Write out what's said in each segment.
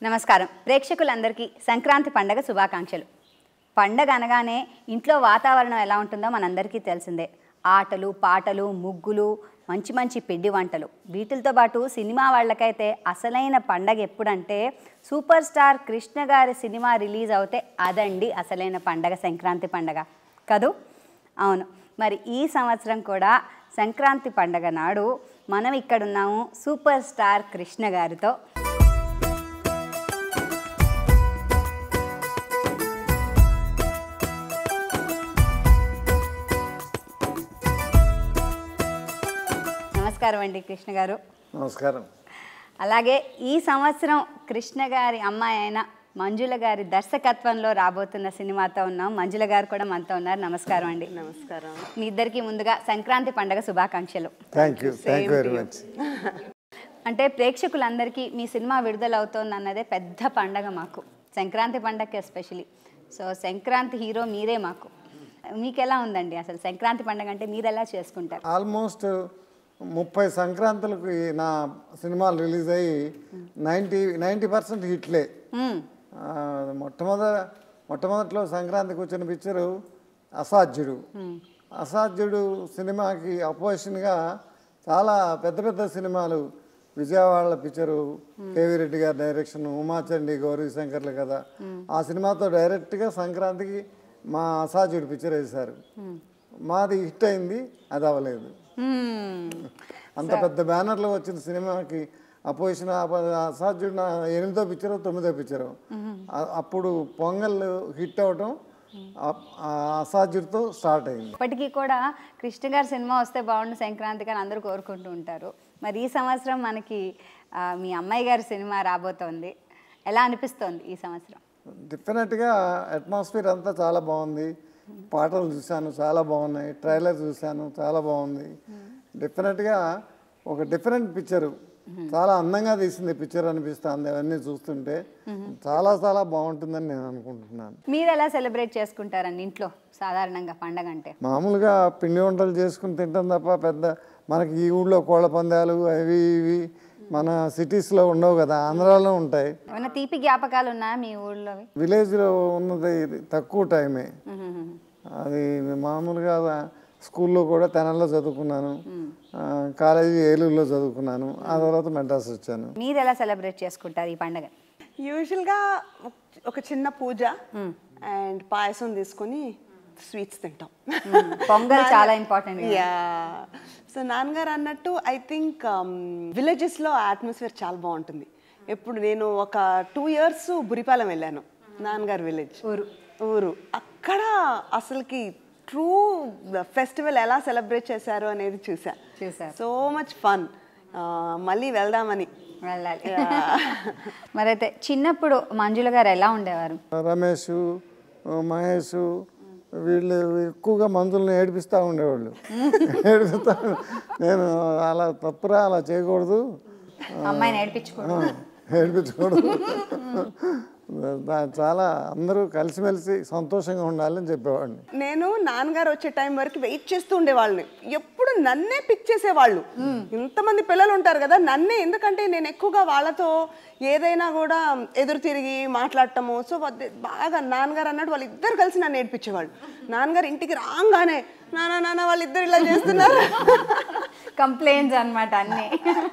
నమస్కారం ప్రేక్షకులందరికీ సంక్రాంతి పండగ శుభాకాంక్షలు పండగ అనగానే ఇంట్లో వాతావరణం ఎలా ఉంటుందో మనందరికీ తెలిసిందే ఆటలు పాటలు ముగ్గులు మంచి మంచి పిండి వంటలు వీటితో పాటు సినిమా వాళ్ళకైతే అసలైన పండగ ఎప్పుడంటే సూపర్ స్టార్ కృష్ణ గారి సినిమా రిలీజ్ అవుతే అదండి అసలైన పండగ సంక్రాంతి పండగ కదూ అవును మరి ఈ సంవత్సరం కూడా సంక్రాంతి పండగ నాడు మనం ఇక్కడున్నాము సూపర్ స్టార్ కృష్ణ గారితో నమస్కారం అండి కృష్ణ గారు నమస్కారం అలాగే ఈ సంవత్సరం కృష్ణ గారి అమ్మాయి అయిన మంజుల గారి దర్శకత్వంలో రాబోతున్న సినిమాతో ఉన్నాం మంజుల గారు కూడా మనతో ఉన్నారు నమస్కారం అండి నమస్కారం మీ ఇద్దరికి ముందుగా సంక్రాంతి పండగ శుభాకాంక్షలు thank you thank you very much అంటే ప్రేక్షకులందరికీ మీ సినిమా విడుదలవుతోంది అన్నదే పెద్ద పండగ మాకు సంక్రాంతి పండగకి ఎస్పెషలీ సో సంక్రాంతి హీరో మీరే మాకు మీకు ఎలా ఉందండి అసలు సంక్రాంతి పండగ అంటే మీరు ఎలా చేసుకుంటారు ఆల్మోస్ట్ ముప్పై సంక్రాంతులకు ఈ నా సినిమాలు రిలీజ్ అయ్యి నైంటీ నైంటీ పర్సెంట్ హిట్లే మ్మ్. ఆ, మొట్టమొదట మొట్టమొదట్లో సంక్రాంతికి వచ్చిన పిక్చరు అసాధ్యుడు అసాధ్యుడు సినిమాకి అపోజిషన్గా చాలా పెద్ద పెద్ద సినిమాలు విజయవాడ పిక్చరు కేవీ రెడ్డి గారి డైరెక్షన్ ఉమాచండి గౌరీ శంకర్లు కదా ఆ సినిమాతో డైరెక్ట్గా సంక్రాంతికి మా అసాధ్యుడు పిక్చర్ వేశారు మాది హిట్ అయింది అది అవ్వలేదు మ్మ్. అంత పెద్ద బ్యానర్లో వచ్చిన సినిమాకి అపోజిషన్ అసాధ్యుడు నా ఎనిమిదో పిక్చరు తొమ్మిదో పిక్చరు ఆ- అప్పుడు పొంగల్ హిట్ అవటం ఆ- ఆ అసాధ్యుడితో స్టార్ట్ అయింది ఇప్పటికీ కూడా కృష్ణ గారి సినిమా వస్తే బాగుండు సంక్రాంతికి అని అందరూ కోరుకుంటూ ఉంటారు మరి ఈ సంవత్సరం మనకి ఆ, మీ అమ్మాయి గారి సినిమా రాబోతోంది ఎలా అనిపిస్తోంది ఈ సంవత్సరం డెఫినెట్గా అట్మాస్ఫియర్ అంతా చాలా బాగుంది పాటలు చూశాను చాలా బాగున్నాయి ట్రైలర్ చూశాను చాలా బాగుంది డెఫినెట్గా ఒక డిఫరెంట్ పిక్చరు చాలా అందంగా తీసింది పిక్చర్ అనిపిస్తుంది అవన్నీ చూస్తుంటే చాలా చాలా బాగుంటుందని నేను అనుకుంటున్నాను మీరు ఎలా సెలబ్రేట్ చేసుకుంటారండి ఇంట్లో సాధారణంగా పండగ అంటే మామూలుగా పిండి వంటలు చేసుకుని తింటాం తప్ప పెద్ద మనకి ఈ ఊళ్ళో కోళ్ళ పందాలు అవి ఇవి మన సిటీస్లో ఉండవు కదా ఆంధ్రాలో ఉంటాయి ఏమైనా తీపి జ్ఞాపకాలు ఉన్నాయా మీ ఊళ్ళో విలేజ్లో ఉన్నది తక్కువ టైమే అది మామూలుగా స్కూల్లో కూడా తెనల్లో చదువుకున్నాను ఆ, కాలేజీ ఏలూరులో చదువుకున్నాను ఆ తర్వాత మెడ్రాస్ వచ్చాను మీరు ఎలా సెలబ్రేట్ చేసుకుంటారు ఈ పండగ యూజువల్గా ఒక చిన్న పూజ అండ్ పాయసం తీసుకొని స్వీట్స్ తింటాం పొంగల్ చాలా ఇంపార్టెంట్ యా సో నాన్నగారు అన్నట్టు ఐ థింక్ విలేజెస్లో అట్మాస్ఫియర్ చాలా బాగుంటుంది ఎప్పుడు నేను ఒక టూ ఇయర్స్ బురిపాలెం వెళ్ళాను నాన్నగారు విలేజ్ ఊరు ఊరు అక్కడ అసలుకి ట్రూ ఫెస్టివల్ ఎలా సెలబ్రేట్ చేశారు అనేది చూసా చూసారు సో మచ్ ఫన్ మళ్ళీ వెళ్దామని వెళ్ళాలి మరైతే చిన్నప్పుడు మంజుల గారు ఎలా ఉండేవారు రమేష్ మహేష్ వీళ్ళు ఎక్కువగా మందులను ఏడిపిస్తూ ఉండేవాళ్ళు ఏడిపిస్తా నేను అలా తప్పురా అలా చేయకూడదు అమ్మాయిని నేర్పించుకోవడం ఆ, ఏడిపించకూడదు దా- చాలా అందరూ కలిసిమెలిసి సంతోషంగా ఉండాలని చెప్పేవాడిని నేను నాన్నగారు వచ్చే టైం వరకు వెయిట్ చేస్తూ ఉండేవాళ్ళని ఎప్పుడు నన్నే పిక్ చేసేవాళ్ళు ఇంతమంది పిల్లలు ఉంటారు కదా నన్నే ఎందుకంటే నేను ఎక్కువగా వాళ్ళతో ఏదైనా కూడా ఎదురు తిరిగి మాట్లాడటము సో బాగా నాన్నగారు అన్నట్టు వాళ్ళిద్దరు కలిసి నన్ను ఏడిపించేవాళ్ళు నాన్నగారు ఇంటికి రాగానే నాన్న నాన్న వాళ్ళిద్దరు ఇలా చేస్తున్నారు కంప్లైంట్స్ అన్నమాట అన్నీ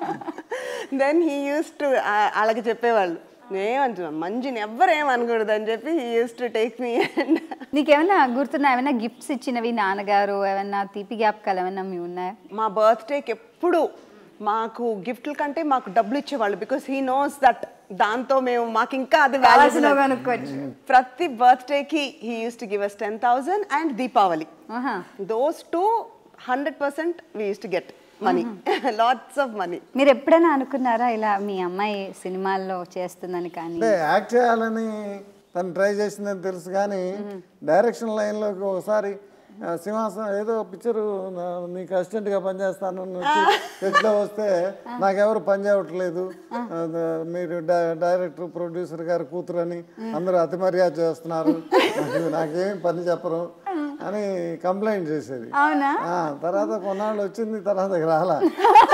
దెన్ హీ యూస్ టు అలాగే చెప్పేవాళ్ళు ఏమంటున్నా మంచిని ఎవ్వరు ఏమనకూడదు అని చెప్పి he used to take me and నీకేమైనా గుర్తున్నా ఏమైనా గిఫ్ట్స్ ఇచ్చినవి నాన్నగారు ఏమైనా తీపి జ్ఞాపకాలు ఏమైనా మీ ఉన్నాయా మా బర్త్డేకి ఎప్పుడు మాకు గిఫ్ట్ల కంటే మాకు డబ్బులు ఇచ్చేవాళ్ళు బికాస్ హీ నోస్ దట్ దాంతో మేము మాకు ఇంకా అది కావాల్సిన valuable. కొనుక్కోవచ్చు ప్రతి బర్త్డేకి he used to give us ten thousand and Deepavali ఆహా. Those two hundred percent we used to get money lots of money మీరు ఎప్పుడైనా అనుకున్నారా ఇలా మీ అమ్మాయి సినిమాల్లో చేస్తుందని కానీ అంటే యాక్ట్ చేయాలని తను ట్రై చేసిందని తెలుసు కానీ డైరెక్షన్ లైన్లోకి ఒకసారి ఆ, సింహాసనం ఏదో పిక్చరు నీకు అసిస్టెంట్గా పనిచేస్తాను అని వచ్చి సెట్లో వస్తే నాకెవరు పని చేయట్లేదు అది మీరు డై- డైరెక్టర్ ప్రొడ్యూసర్ గారు కూతురు అని అందరూ అతి మర్యాద చేస్తున్నారు నాకు- నాకేం పని చెప్పరు అని కంప్లైంట్ చేసేది అవునా ఆ, తర్వాత కొన్నాళ్ళు వచ్చింది తర్వాత రాలా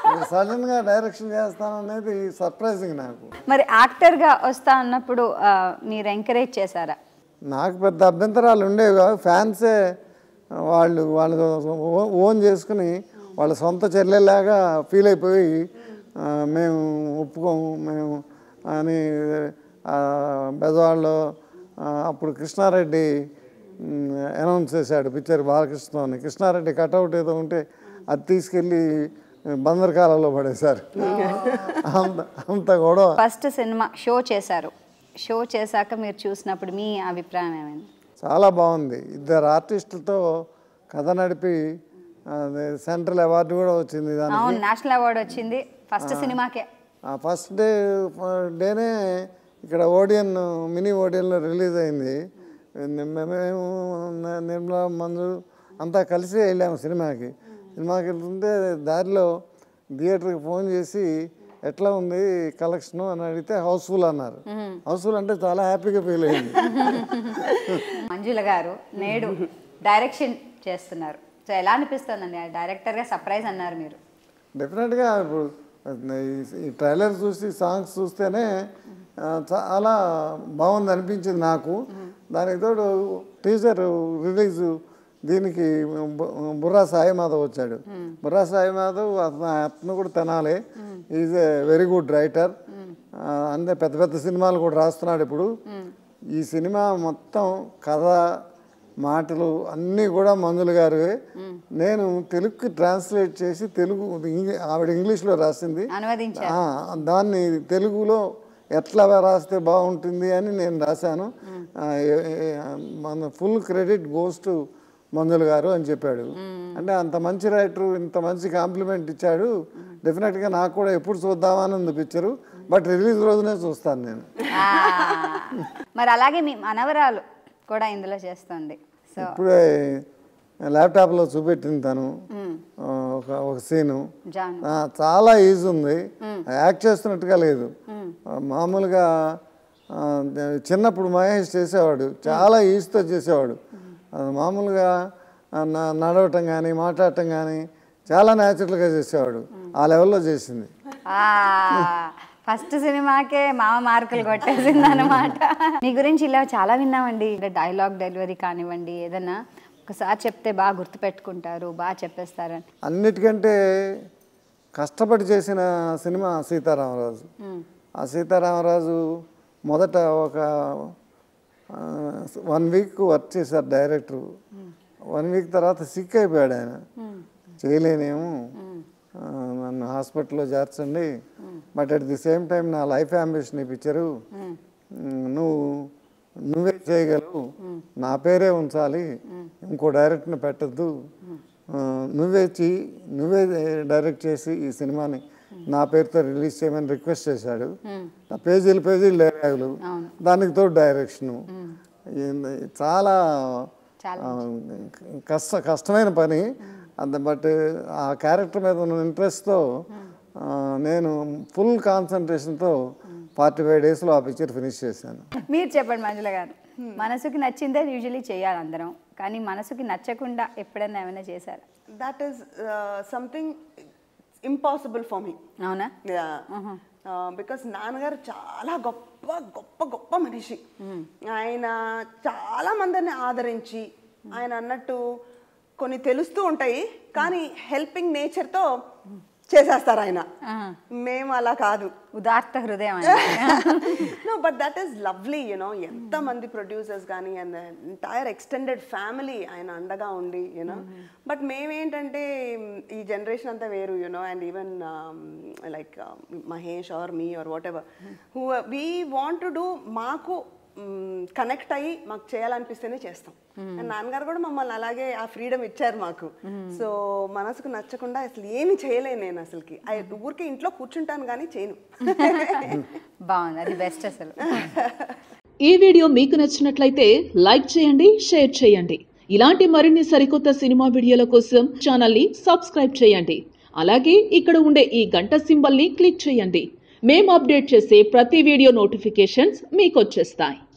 సడన్గా డైరెక్షన్ చేస్తాను అనేది సర్ప్రైజింగ్ నాకు మరి యాక్టర్గా వస్తా అన్నప్పుడు ఆ, మీరు ఎంకరేజ్ చేశారా నాకు పెద్ద అభ్యంతరాలు ఉండేవి కాదు ఫ్యాన్సే వాళ్ళు వాళ్ళు ఓ- ఓన్ చేసుకుని వాళ్ళ సొంత చెల్లెలాగా ఫీల్ అయిపోయి ఆ, మేము ఒప్పుకోము మేము అని ఆ, బెజవాడలో ఆ, అప్పుడు కృష్ణారెడ్డి అనౌన్స్ చేశాడు పిక్చర్ బాలకృష్ణ అని కృష్ణారెడ్డి కటౌట్ ఏదో ఉంటే అది తీసుకెళ్ళి బందరకాలలో పడేశారు అంత అంత గొడవ ఫస్ట్ సినిమా షో చేశారు షో చేశాక మీరు చూసినప్పుడు మీ అభిప్రాయం ఏమైంది చాలా బాగుంది ఇద్దరు ఆర్టిస్టులతో కథ నడిపి అది సెంట్రల్ అవార్డు కూడా వచ్చింది దానికి అవును నేషనల్ అవార్డు వచ్చింది ఫస్ట్ సినిమాకే ఆ ఫస్ట్ డే డేనే ఇక్కడ ఓడియన్ మినీ ఓడియన్లో రిలీజ్ అయింది మే- మేము న- నిర్మలా మంజు అంతా కలిసి వెళ్ళాము సినిమాకి సినిమాకి వెళ్తుంటే దారిలో థియేటర్కి ఫోన్ చేసి ఎట్లా ఉంది కలెక్షన్ అని అడిగితే హౌస్ఫుల్ అన్నారు హౌస్ఫుల్ అంటే చాలా హ్యాపీగా ఫీల్ అయింది మంజుల గారు నేడు డైరెక్షన్ చేస్తున్నారు సో ఎలా అనిపిస్తుందండి ఆ డైరెక్టర్గా సర్ప్రైజ్ అన్నారు మీరు డెఫినెట్గా ఇప్పుడు ఈ- ఈ ట్రైలర్ చూసి సాంగ్స్ చూస్తేనే ఆ, చాలా బాగుంది అనిపించింది నాకు దానికి తోడు టీజర్ రిలీజ్ దీనికి బు- బుర్రా సాయి మాధవ్ వచ్చాడు బుర్రా సాయి మాధవ్ అతను అతను కూడా తినాలి is a very good writer అంతే పెద్ద పెద్ద సినిమాలు కూడా రాస్తున్నాడు ఇప్పుడు ఈ సినిమా మొత్తం కథ మాటలు అన్నీ కూడా మంజులు గారివే నేను తెలుగుకి ట్రాన్స్లేట్ చేసి తెలుగు ఇంగ్లీ- ఆవిడ ఇంగ్లీష్లో రాసింది అనువదించారు ఆ, దాన్ని తెలుగులో ఎట్లా రాస్తే బాగుంటుంది అని నేను రాశాను ఆ, ఏ- ఏ- మన ఫుల్ క్రెడిట్ గోస్ టు మంజులు గారు అని చెప్పాడు అంటే అంత మంచి రైటర్ ఇంత మంచి కాంప్లిమెంట్ ఇచ్చాడు డెఫినెట్గా నాకు కూడా ఎప్పుడు చూద్దామా అని ఉంది పిక్చరు బట్ రిలీజ్ రోజునే చూస్తాను నేను ఆ, మరి అలాగే మీ మనవరాలు కూడా ఇందులో చేస్తుంది సో ఇప్పుడే ల్యాప్టాప్లో చూపెట్టింది తను ఆ, ఒక ఒక సీను జాన్ ఆ, చాలా ఈజీ ఉంది యాక్ట్ చేస్తున్నట్టుగా లేదు ఆ, మామూలుగా ఆ, చిన్నప్పుడు మహేష్ చేసేవాడు చాలా ఈజీతో చేసేవాడు ఆ, మామూలుగా ఆ, న- నడవటం కానీ మాట్లాడటం కానీ చాలా న్యాచురల్గా చేసేవాడు ఆ లెవెల్లో చేసింది ఫస్ట్ సినిమాకే మామ మార్కులు కొట్టేసింది అనమాట మీ గురించి ఇలా చాలా విన్నామండి డైలాగ్ డెలివరీ కానివ్వండి ఏదైనా ఒకసారి చెప్తే బాగా గుర్తుపెట్టుకుంటారు బాగా చెప్పేస్తారని అన్నిటికంటే కష్టపడి చేసిన సినిమా సీతారామరాజు ఆ సీతారామరాజు మొదట ఒక వన్ వీక్ వర్క్ చేశారు డైరెక్టర్ వన్ వీక్ తర్వాత సిక్ అయిపోయాడు ఆయన చేయలేనేమో ఆ, నన్ను హాస్పిటల్లో చేర్చండి but at the same time నా లైఫ్ అంబిషన్ ఇప్పించారు నువ్వు నువ్వే చేయగలవు నా పేరే ఉంచాలి ఇంకో డైరెక్టర్ని పెట్టద్దు నువ్వే చెయ్యి నువ్వే డైరెక్ట్ చేసి ఈ సినిమాని నా పేరుతో రిలీజ్ చేయమని రిక్వెస్ట్ చేశాడు ఆ పేజీలు పేజీలు డైలాగులు దానికి తోడు డైరెక్షను ఏంది, చాలా చాలా ఆ, కష్ట కష్టమైన పని అంత బట్ ఆ క్యారెక్టర్ మీద ఉన్న ఇంట్రెస్ట్తో నేను ఫుల్ కాన్సన్ట్రేషన్తో ఫార్టీ ఫైవ్ డేస్లో ఆ పిక్చర్ ఫినిష్ చేశాను మీరు చెప్పండి మంజుల గారు మనసుకి నచ్చిందే యూజువలీ చేయాలి అందరం కానీ మనసుకి నచ్చకుండా ఎప్పుడైనా ఏమైనా చేశారా that is something impossible for me అవునా బికాస్ నాన్నగారు చాలా గొప్ప గొప్ప గొప్ప మనిషి ఆయన చాలా మందిని ఆదరించి ఆయన అన్నట్టు కొన్ని తెలుస్తూ ఉంటాయి కానీ హెల్పింగ్ నేచర్తో చేసేస్తారు ఆయన మేము అలా కాదు ఉదార్త హృదయం అండి no but that is lovely you know ఎంతమంది ప్రొడ్యూసర్స్ కానీ అండ్ ఎంటైర్ ఎక్స్టెండెడ్ ఫ్యామిలీ ఆయన అండగా ఉండి యూనో బట్ మేమేంటంటే ఈ జనరేషన్ అంతా వేరు you know and even like Mahesh or me or whatever who we want to do మాకు కనెక్ట్ అయ్యి మాకు చేయాలనిపిస్తేనే చేస్తాం అండ్ నాన్నగారు కూడా మమ్మల్ని అలాగే ఆ ఫ్రీడమ్ ఇచ్చారు మాకు సో మనసుకు నచ్చకుండా అసలు ఏమి చేయలేను నేను అసలుకి I- ఊరికే ఇంట్లో కూర్చుంటాను కానీ చేయను బాగుంది అది బెస్ట్ అసలు ఈ వీడియో మీకు నచ్చినట్లయితే లైక్ చేయండి షేర్ చేయండి ఇలాంటి మరిన్ని సరికొత్త సినిమా వీడియోల కోసం ఛానల్ని సబ్స్క్రైబ్ చేయండి అలాగే ఇక్కడ ఉండే ఈ గంట సింబల్ని క్లిక్ చేయండి మేము అప్డేట్ చేసే ప్రతి వీడియో నోటిఫికేషన్స్ మీకు వచ్చేస్తాయి